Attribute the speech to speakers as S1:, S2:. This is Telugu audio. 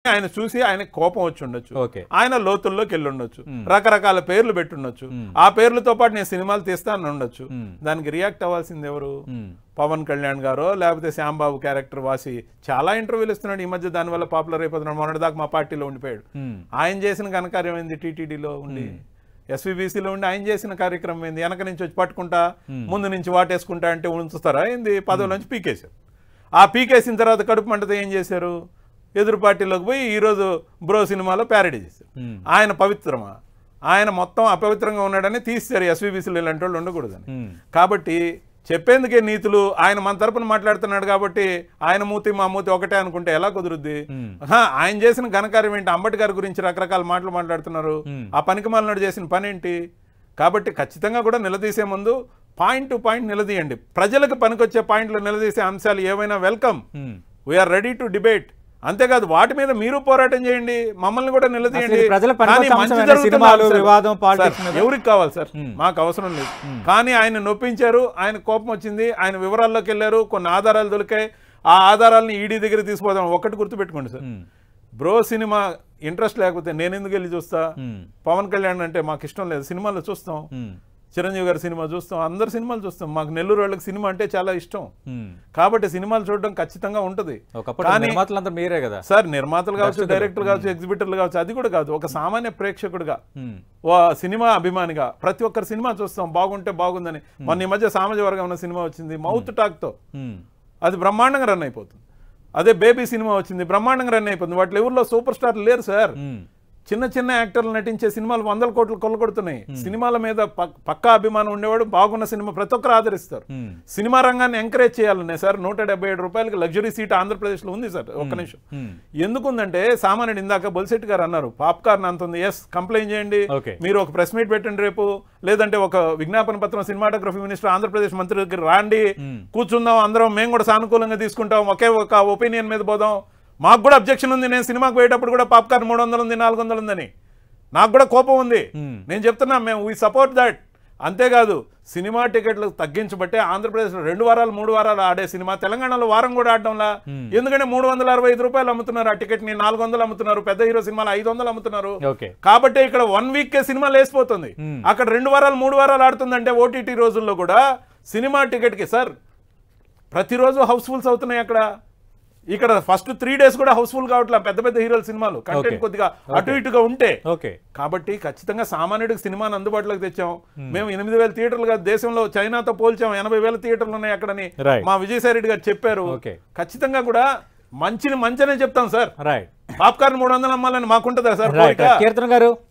S1: ఆయన చూసి ఆయన కోపం వచ్చి ఉండొచ్చు
S2: ఓకే
S1: ఆయన లోతుల్లోకి వెళ్ళి ఉండొచ్చు రకరకాల పేర్లు పెట్టుండొచ్చు ఆ పేర్లతో పాటు నేను సినిమాలు తీస్తాను ఉండొచ్చు దానికి రియాక్ట్ అవ్వాల్సింది ఎవరు పవన్ కళ్యాణ్ గారో లేకపోతే శ్యాంబాబు క్యారెక్టర్ వాసి చాలా ఇంటర్వ్యూలు ఇస్తున్నాడు ఈ మధ్య దానివల్ల పాపులర్ అయిపోతున్నాడు మొన్నటిదాకా మా పార్టీలో ఉండిపోయాడు ఆయన చేసిన ఘనకార్యం ఏంది టీటీడీలో ఉండి ఎస్వీబీసీలో ఉండి ఆయన చేసిన కార్యక్రమం ఏంది వెనక నుంచి వచ్చి పట్టుకుంటా ముందు నుంచి వాటేసుకుంటా అంటే ఉంచుతారా ఏంది పదవుల నుంచి పీకేశారు ఆ పీకేసిన తర్వాత కడుపు మంటతో ఏం చేశారు ఎదురు పార్టీలోకి పోయి ఈరోజు బ్రో సినిమాలో ప్యారడీ చేశారు ఆయన పవిత్రమా ఆయన మొత్తం అపవిత్రంగా ఉన్నాడని తీశారు ఎస్వీబీసీలు ఇలాంటి వాళ్ళు ఉండకూడదని కాబట్టి చెప్పేందుకే నీతులు ఆయన మన తరపున మాట్లాడుతున్నాడు కాబట్టి ఆయన మూతి మా మూతి ఒకటే అనుకుంటే ఎలా కుదురుద్ది ఆహా, ఆయన చేసిన ఘనకార్యం ఏంటి అంబేద్కర్ గురించి రకరకాల మాటలు మాట్లాడుతున్నారు ఆ పనికి మాలినాడు చేసిన పని ఏంటి కాబట్టి ఖచ్చితంగా కూడా నిలదీసే ముందు పాయింట్ టు పాయింట్ నిలదీయండి ప్రజలకు పనికొచ్చే పాయింట్లు నిలదీసే అంశాలు ఏవైనా welcome we are ready to debate అంతేకాదు వాటి మీద మీరు పోరాటం చేయండి మమ్మల్ని కూడా నిలదీయండి
S2: అసలు ప్రజల పనికొచ్చే
S1: కానీ మంచి
S2: అంశమైన
S1: జరుగుతున్న
S2: సినిమాలు,
S1: అంశాలు.
S2: వివాదం, politics
S1: సార్,
S2: మీద-
S1: ఎవరికి కావాలి సార్ మాకు అవసరం లేదు కానీ ఆయన నొప్పించారు ఆయన కోపం వచ్చింది ఆయన వివరాల్లోకి వెళ్ళారు కొన్ని ఆధారాలు దొరికాయి ఆ ఆధారాలను ఈడీ దగ్గర తీసుకుపోదాం ఒకటి గుర్తుపెట్టుకోండి సార్ బ్రో సినిమా ఇంట్రెస్ట్ లేకపోతే నేను ఎందుకు వెళ్ళి చూస్తా పవన్ కళ్యాణ్ అంటే మాకు ఇష్టం లేదు సినిమాలో చూస్తాం చిరంజీవి గారి సినిమా చూస్తాం అందరు సినిమాలు చూస్తాం మాకు నెల్లూరు వాళ్ళకి సినిమా అంటే చాలా ఇష్టం కాబట్టి సినిమాలు చూడడం ఖచ్చితంగా ఉంటది
S2: ఒకప్పుడు
S1: కానీ
S2: నిర్మాతలంతా మీరే కదా
S1: సార్ నిర్మాతలు కావచ్చు డైరెక్టర్ కావచ్చు ఎగ్జిబిటర్లు కావచ్చు అది కూడా కాదు ఒక సామాన్య ప్రేక్షకుడిగా ఓ సినిమా అభిమానిగా ప్రతి ఒక్కరు సినిమా చూస్తాం బాగుంటే బాగుందని మొన్న ఈ మధ్య సామాజిక వర్గం ఉన్న సినిమా వచ్చింది మౌత్ టాక్ తో అది బ్రహ్మాండంగా రన్ అయిపోతుంది అదే బేబీ సినిమా వచ్చింది బ్రహ్మాండంగా రన్ అయిపోతుంది వాటి ఎవరిలో సూపర్ స్టార్లు లేరు సార్ చిన్న చిన్న యాక్టర్లు నటించే సినిమాలు వందల కోట్లు కొల్లగొడుతున్నాయి సినిమాల మీద పక్- పక్కా అభిమానం ఉండేవాడు బాగున్న సినిమా ప్రతి ఒక్కరు ఆదరిస్తారు సినిమా రంగాన్ని ఎంకరేజ్ చేయాలనే సార్ నూట డెబ్బై ఏడు రూపాయలకి లగ్జరీ సీట్ ఆంధ్రప్రదేశ్ లో ఉంది సార్ ఒక్క నిమిషం ఎందుకుందంటే సామాన్యుడు ఇందాక బొలిశెట్టి గారు అన్నారు పాప్కార్న్ అంత ఉంది ఎస్ కంప్లైంట్ చేయండి
S2: Okay.
S1: మీరు ఒక ప్రెస్ మీట్ పెట్టండి రేపు లేదంటే ఒక విజ్ఞాపన పత్రం సినిమాటోగ్రఫీ మినిస్టర్ ఆంధ్రప్రదేశ్ మంత్రి దగ్గర రాండి కూర్చుందాం అందరం మేము కూడా సానుకూలంగా తీసుకుంటాం ఒకే ఒక ఒపీనియన్ మీద పోదాం మాకు కూడా అబ్జెక్షన్ ఉంది నేను సినిమాకి పోయేటప్పుడు కూడా పాప్కార్న్ మూడు వందలు ఉంది నాలుగు వందలు ఉందని నాకు కూడా కోపం ఉంది నేను చెప్తున్నా మేము వీ సపోర్ట్ దట్ అంతేకాదు సినిమా టికెట్లు తగ్గించబట్టే ఆంధ్రప్రదేశ్లో రెండు వారాలు మూడు వారాలు ఆడే సినిమా తెలంగాణలో వారం కూడా ఆడడంలా ఎందుకంటే మూడు వందల అరవై ఐదు రూపాయలు అమ్ముతున్నారు ఆ టికెట్ ని నాలుగు వందలు అమ్ముతున్నారు పెద్ద హీరో సినిమాలు ఐదు వందలు అమ్ముతున్నారు
S2: ఓకే
S1: కాబట్టి ఇక్కడ వన్ వీక్ కే సినిమా లేసిపోతుంది అక్కడ రెండు వారాలు మూడు వారాలు ఆడుతుందంటే ఓటీటీ రోజుల్లో కూడా సినిమా టికెట్ కి సార్ ప్రతిరోజు హౌస్ఫుల్స్ అవుతున్నాయి అక్కడ ఇక్కడ ఫస్ట్ త్రీ డేస్ కూడా హౌస్ఫుల్ కావట్లే పెద్ద పెద్ద హీరోల సినిమాలు కంటెంట్
S2: Okay.
S1: కొద్దిగా అటు ఇటుగా ఉంటే
S2: ఓకే
S1: కాబట్టి ఖచ్చితంగా సామాన్యుడికి సినిమాని అందుబాటులోకి తెచ్చాం మేము ఎనిమిది వేల థియేటర్లు కాదు దేశంలో చైనాతో పోల్చాం ఎనభై వేల థియేటర్లు ఉన్నాయి అక్కడని
S2: Right.
S1: మా విజయసాయి రెడ్డి గారు చెప్పారు
S2: Okay.
S1: ఖచ్చితంగా కూడా మంచిని మంచనే చెప్తాం సార్
S2: రైట్
S1: పాప్కార్న్ మూడు వందలు అమ్మాలని మాకుంటుందా సార్
S2: రైట్
S1: కోరిక?
S2: కీర్తన గారు